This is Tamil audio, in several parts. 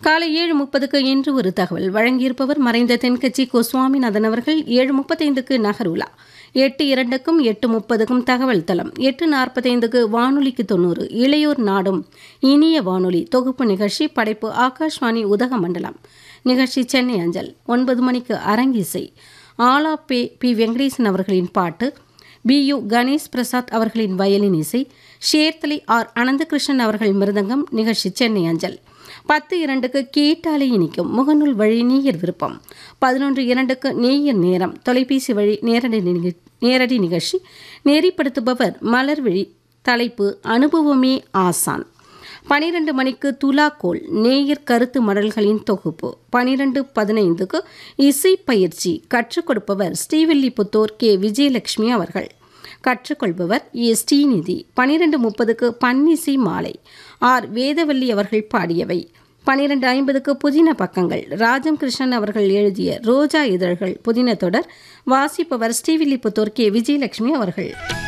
காலை ஏழு முப்பதுக்கு இன்று ஒரு தகவல் வழங்கியிருப்பவர் மறைந்த தென்கட்சி கோ சுவாமிநாதன் அவர்கள் ஏழு முப்பத்தைந்துக்கு நகருலா எட்டு இரண்டுக்கும் எட்டு முப்பதுக்கும் தகவல் தளம் எட்டு நாற்பத்தைந்துக்கு வானொலிக்கு தொண்ணூறு இளையோர் நாடும் இனிய வானொலி தொகுப்பு நிகழ்ச்சி படைப்பு ஆகாஷ்வாணி உதகமண்டலம் நிகழ்ச்சி சென்னை அஞ்சல் ஒன்பது மணிக்கு அரங்கிசை ஆலா பே பி வெங்கடேசன் அவர்களின் பாட்டு பி யு கணேஷ் பிரசாத் அவர்களின் வயலின் இசை ஷேர்தலி ஆர் அனந்தகிருஷ்ணன் அவர்கள் மிருதங்கம் நிகழ்ச்சி சென்னை அஞ்சல் பத்து இரண்டுக்கு கேட்டாலே இனிக்கும் முகநூல் வழி நேயர் விருப்பம் பதினொன்று இரண்டுக்கு நேயர் நேரம் தொலைபேசி வழி நேரடி நிக- நேரடி நிகழ்ச்சி நெறிப்படுத்துபவர் மலர்விழி தலைப்பு அனுபவமே ஆசான் பனிரெண்டு மணிக்கு துலாக்கோல் நேயர் கருத்து மடல்களின் தொகுப்பு பனிரெண்டு பதினைந்துக்கு இசை பயிற்சி கற்றுக் கொடுப்பவர் ஸ்ரீவில்லிபுத்தூர் கே விஜயலட்சுமி அவர்கள் கற்றுக்கொள்பவர் ஏ ஸ்ரீநிதி பனிரெண்டு முப்பதுக்கு பன்னிசை மாலை ஆர் வேதவல்லி அவர்கள் பாடியவை பனிரெண்டு ஐம்பதுக்கு புதின பக்கங்கள் ராஜம் கிருஷ்ணன் அவர்கள் எழுதிய ரோஜா இதழ்கள் புதின தொடர் வாசிப்பவர் ஸ்ரீவில்லிபுத்தூர் கே விஜயலட்சுமி அவர்கள்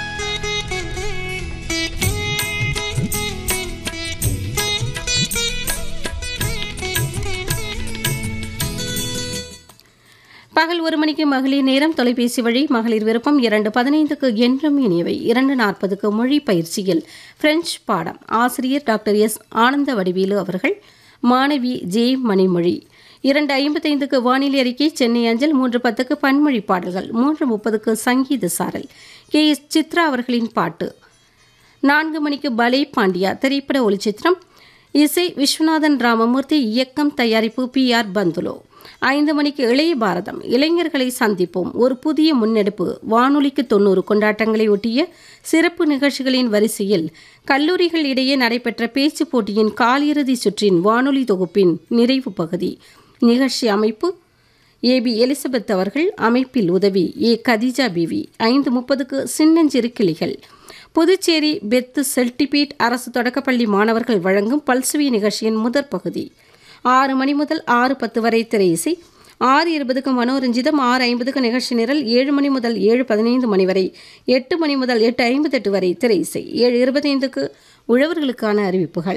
பகல் ஒரு மணிக்கு மகளிர் நேரம் தொலைபேசி வழி மகளிர் விருப்பம் இரண்டு பதினைந்துக்கு என்றும் இனியவை இரண்டு நாற்பதுக்கு மொழி பயிற்சியில் பிரெஞ்சு பாடம் ஆசிரியர் டாக்டர் எஸ் ஆனந்த வடிவேலு அவர்கள் மாணவி ஜே மணிமொழி இரண்டு ஐம்பத்தைந்துக்கு வானிலை அறிக்கை சென்னை அஞ்சல் மூன்று பத்துக்கு பன்மொழி பாடல்கள் மூன்று முப்பதுக்கு சங்கீத சாரல் கே எஸ் சித்ரா அவர்களின் பாட்டு நான்கு மணிக்கு பலே பாண்டியா திரைப்பட ஒளிச்சித்திரம் இசை விஸ்வநாதன் ராமமூர்த்தி இயக்கம் தயாரிப்பு பி ஆர் பந்துலோ ஐந்து மணிக்கு இளைய பாரதம் இளைஞர்களை சந்திப்போம் ஒரு புதிய முன்னெடுப்பு வானொலிக்கு தொண்ணூறு கொண்டாட்டங்களை ஒட்டிய சிறப்பு நிகழ்ச்சிகளின் வரிசையில் கல்லூரிகள் இடையே நடைபெற்ற பேச்சுப் போட்டியின் காலிறுதி சுற்றின் வானொலி தொகுப்பின் நிறைவு பகுதி நிகழ்ச்சி அமைப்பு ஏபி எலிசபெத் அவர்கள் அமைப்பில் உதவி ஏ கதிஜா பிவி ஐந்து முப்பதுக்கு சின்னஞ்சிறு கிளிகள் புதுச்சேரி பெத்து செல்டிபீட் அரசு தொடக்கப்பள்ளி மாணவர்கள் வழங்கும் பல்சுவி நிகழ்ச்சியின் முதற் பகுதி ஆறு மணி முதல் ஆறு பத்து வரை திரை இசை ஆறு இருபதுக்கு மனோரஞ்சிதம் ஆறு ஐம்பதுக்கு நிகழ்ச்சி நிரல் ஏழு மணி முதல் ஏழு பதினைந்து மணி வரை எட்டு மணி முதல் எட்டு ஐம்பத்தெட்டு வரை திரை இசை ஏழு இருபத்தைந்துக்கு உழவர்களுக்கான அறிவிப்புகள்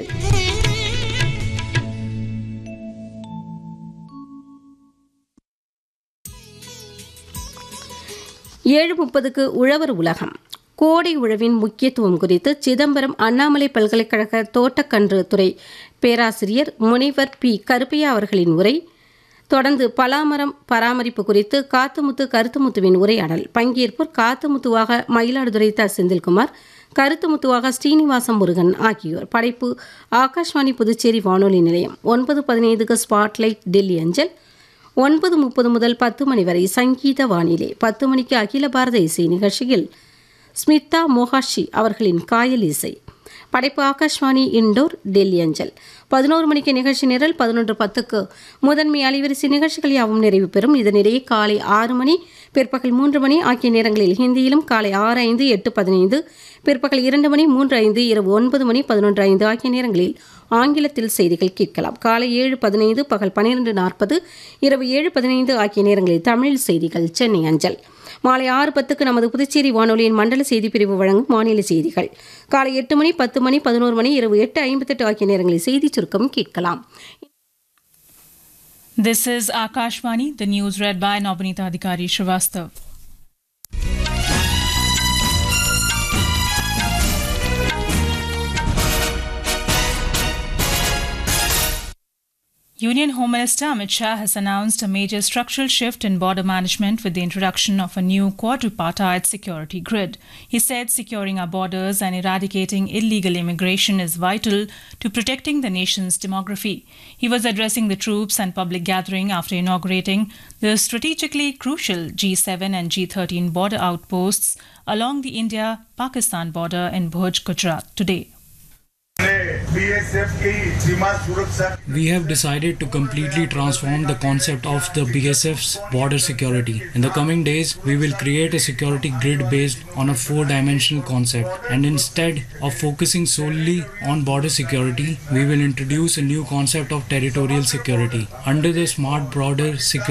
ஏழு முப்பதுக்கு உழவர் உலகம் கோடை உழவின் முக்கியத்துவம் குறித்து சிதம்பரம் அண்ணாமலை பல்கலைக்கழக தோட்டக்கன்று துறை பேராசிரியர் முனைவர் பி கருப்பையா அவர்களின் உரை தொடர்ந்து பலாமரம் பராமரிப்பு குறித்து காத்துமுத்து கருத்துமுத்துவின் உரையாடல் பங்கேற்போர் காத்துமுத்துவாக மயிலாடுதுறை த செந்தில்குமார் கருத்துமுத்துவாக ஸ்ரீனிவாசம் முருகன் ஆகியோர் படைப்பு ஆகாஷ்வாணி புதுச்சேரி வானொலி நிலையம் ஒன்பது பதினைந்துக்கு ஸ்பாட்லைட் டெல்லி அஞ்சல் ஒன்பது முப்பது முதல் பத்து மணி வரை சங்கீத வானிலை பத்து மணிக்கு அகில பாரத இசை நிகழ்ச்சியில் ஸ்மிதா மோகாஷி அவர்களின் காயல் இசை படைப்பு ஆகாஷ்வாணி இண்டோர் டெல்லி அஞ்சல் பதினோரு மணிக்கு நிகழ்ச்சி நிரல் பதினொன்று பத்துக்கு முதன்மை அலைவரிசை நிகழ்ச்சிகள் யாவும் நிறைவு பெறும் இதனிடையே காலை ஆறு மணி பிற்பகல் மூன்று மணி ஆகிய நேரங்களில் ஹிந்தியிலும் காலை ஆறு ஐந்து எட்டு பதினைந்து பிற்பகல் இரண்டு மணி மூன்று ஐந்து இரவு ஒன்பது மணி பதினொன்று ஐந்து ஆகிய நேரங்களில் ஆங்கிலத்தில் செய்திகள் கேட்கலாம் காலை ஏழு பதினைந்து பகல் பன்னிரெண்டு நாற்பது இரவு ஏழு பதினைந்து ஆகிய நேரங்களில் தமிழ் செய்திகள் சென்னை அஞ்சல் மாலை ஆறு பத்துக்கு நமது புதுச்சேரி வானொலியின் மண்டல செய்தி பிரிவு வழங்கும் மாநில செய்திகள் காலை எட்டு மணி பத்து மணி பதினோரு மணி இரவு எட்டு ஐம்பத்தெட்டு ஆகிய நேரங்களில் செய்திச் சுருக்கம் கேட்கலாம் This is Akashvani, the news read by Nobinita Adhikari Srivastav. Union Home Minister Amit Shah has announced a major structural shift in border management with the introduction of a new quadripartite security grid. He said securing our borders and eradicating illegal immigration is vital to protecting the nation's demography. He was addressing the troops and public gathering after inaugurating the strategically crucial G7 and G13 border outposts along the India Pakistan border in Bhuj, Gujarat today. BSF की सीमा सुरक्षा We have decided to completely transform the concept of the BSF's border security. In the coming days, we will create a security grid based on a four dimensional concept. And instead of focusing solely on border security, we will introduce a new concept of territorial security. Under the smart border security